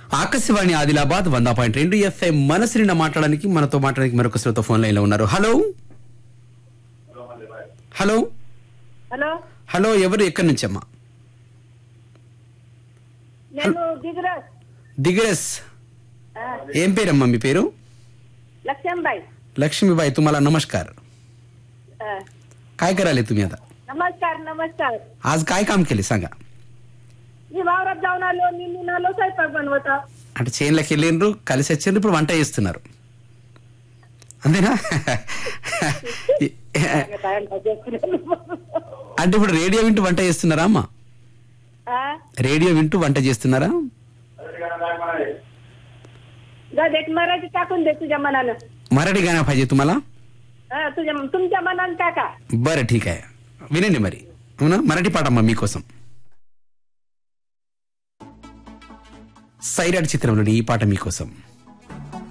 ఆకాశవాణి ఆదిలాబాద్ వంద పాయింట్ రెండు ఎఫ్ఐ మనసు నిన్న మాట్లాడడానికి మనతో మాట్లాడడానికి మరొక శ్రోత ఫోన్ లైన్ లో ఉన్నారు హలో హలో హలో హలో ఎవరు ఎక్కడి నుంచి అమ్మా నేను దిగురాజ్ దిగరస్ ఏం పేరమ్మా మీ పేరు लक्ष्मणबाई लक्ष्मीबाई तुम्हाला नमस्कार अं, काय करायले तुम्ही आता नमस्कार नमस्कार आज काय काम केले सांगा मी वावरात जाऊन आलो निंदून आलो स्वयंपाक बनवत అంటే చేన్లకి వెళ్ళిండ్రు కలిసి వచ్చిండ్రు ఇప్పుడు వంట చేస్తున్నారు అంతేనా అంటే ఇప్పుడు రేడియో వింటూ వంట చేస్తున్నారా అమ్మా రేడియో వింటూ వంట చేస్తున్నారా एक मराठी टाकून दे तुझ्या मनानं మరాఠీ గానా పాहिजे तुम्हाला अं, तुझ्या तुमच्या मनानं टाका బरं ठीक आहे వినండి మరి అవునా మరాఠీ పాట అమ్మా మీకోసం సైరాడ్ చిత్రంలోని ఈ పాట మీకోసం